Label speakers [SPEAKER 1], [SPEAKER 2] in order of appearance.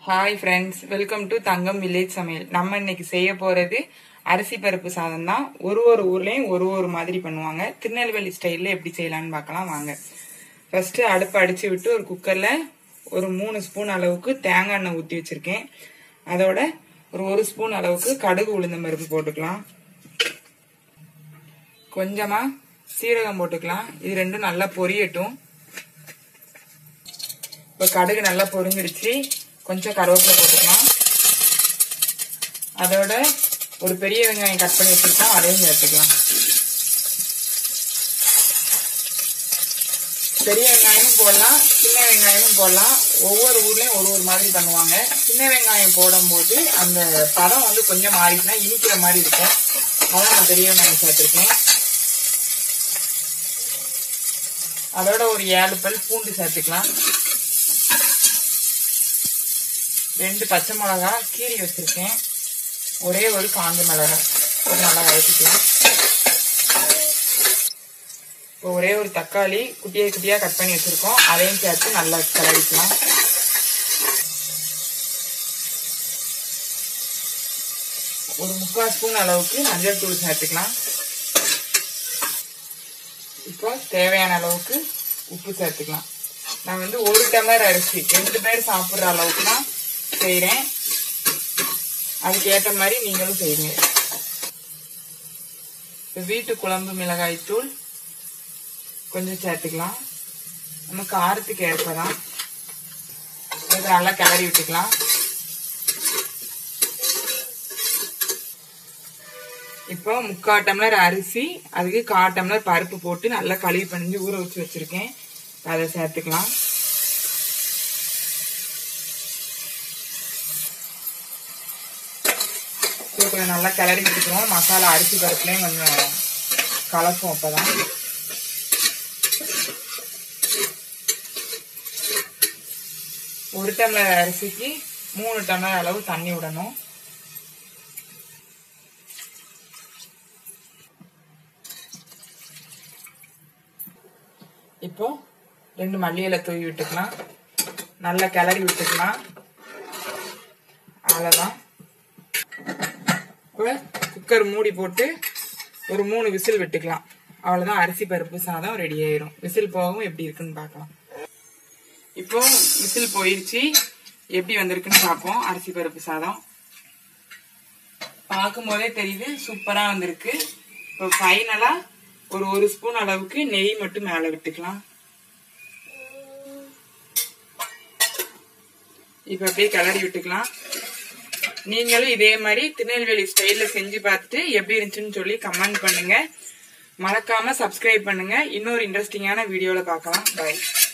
[SPEAKER 1] hi friends welcome to Thangam village சமையல் நம்ம இன்னைக்கு செய்ய போறது அரிசி பருப்பு சாதம் தான் ஒரு ஒரு ஊர்லயும் ஒரு ஒரு மாதிரி பண்ணுவாங்க திருநெல்வேலி ஸ்டைல்ல எப்படி செய்யலாம்னு பார்க்கலாம் வாங்க ஃபர்ஸ்ட் அடுப்பு அடிச்சு விட்டு ஒரு குக்கர்ல ஒரு மூணு ஸ்பூன் அளவுக்கு தேங்காய் எண்ணெய் ஊற்றி வச்சிருக்கேன் அதோட ஒரு ஒரு ஸ்பூன் அளவுக்கு கடுகு உளுந்தம் பருப்பு போட்டுக்கலாம் கொஞ்சமா சீரகம் போட்டுக்கலாம் இது ரெண்டும் நல்லா பொரியட்டும் இப்போ கடுகு நல்லா பொரிஞ்சிடுச்சு கொஞ்சம் கருவேப்பிலை போட்டுக்கலாம் அதோட ஒரு பெரிய வெங்காயம் கட் பண்ணி வச்சிருக்கோம் அதையும் சேர்த்துக்கலாம் பெரிய வெங்காயமும் போடலாம் சின்ன வெங்காயமும் போடலாம் ஒவ்வொரு ஊர்லயும் ஒரு ஒரு மாதிரி பண்ணுவாங்க சின்ன வெங்காயம் போடும்போது அந்த பழம் வந்து கொஞ்சம் மாறிட்டுனா இனிக்கிற மாதிரி இருக்கும் அதான் நான் பெரிய வெங்காயம் சேர்த்துருக்கேன் அதோட ஒரு ஏழு பல் பூண்டு சேர்த்துக்கலாம் ரெண்டு பச்சை மிளகா கீரி வச்சிருக்கேன் ஒரே ஒரு காஞ்ச மிளகா ஒரு நல்லா வதக்கிக்கலாம் இப்போ ஒரே ஒரு தக்காளி குட்டியை குட்டியாக கட் பண்ணி வச்சிருக்கோம் அதையும் சேர்த்து நல்லா கிளறிக்கலாம் ஒரு முக்கால் ஸ்பூன் அளவுக்கு மஞ்சள் தூள் சேர்த்துக்கலாம் இப்போ தேவையான அளவுக்கு உப்பு சேர்த்துக்கலாம் நான் வந்து ஒரு டம்ளர் அரிசி ரெண்டு பேர் சாப்பிட்ற அளவுக்கு தான் செய்கிறேன் அதுக்கு ஏற்ற மாதிரி நீங்களும் செய்யுங்க இப்போ வீட்டு குழம்பு மிளகாய் தூள் கொஞ்சம் சேர்த்துக்கலாம் நம்ம காரத்துக்கு ஏற்ப தான் இதை நல்லா கிளறி விட்டுக்கலாம் இப்போ முக்கால் டம்ளர் அரிசி அதுக்கு கால் டம்ளர் பருப்பு போட்டு நல்லா கழுவி பண்ணிஞ்சு ஊற வச்சு வச்சிருக்கேன் அதை சேர்த்துக்கலாம் கொஞ்சம் நல்லா கிளறி விட்டுக்கிறோம் மசாலா அரிசி பருப்புலையும் கொஞ்சம் கலக்கும் அப்பதான் ஒரு டம்ளர் அரிசிக்கு மூணு டம்ளர் அளவு தண்ணி விடணும் இப்போ ரெண்டு மல்லியில தூவி விட்டுக்கலாம் நல்லா கிளறி விட்டுக்கலாம் அவ்வளோதான் இப்போ குக்கர் மூடி போட்டு ஒரு மூணு விசில் விட்டுக்கலாம் அவ்வளோதான் அரிசி பருப்பு சாதம் ரெடி ஆயிரும் விசில் போகவும் எப்படி இருக்குன்னு பார்க்கலாம் இப்போ விசில் போயிடுச்சு எப்படி வந்திருக்குன்னு பார்ப்போம் அரிசி பருப்பு சாதம் பார்க்கும் போதே தெரியுது சூப்பரா வந்திருக்கு இப்போ ஃபைனலா ஒரு ஒரு ஸ்பூன் அளவுக்கு நெய் மட்டும் மேல விட்டுக்கலாம் இப்ப அப்படியே கிளறி விட்டுக்கலாம் நீங்களும் இதே மாதிரி திருநெல்வேலி ஸ்டைல்ல செஞ்சு பார்த்துட்டு எப்படி இருந்துச்சுன்னு சொல்லி கமெண்ட் பண்ணுங்க மறக்காம சப்ஸ்கிரைப் பண்ணுங்க இன்னொரு இன்ட்ரெஸ்டிங்கான வீடியோல பார்க்கலாம் பாய்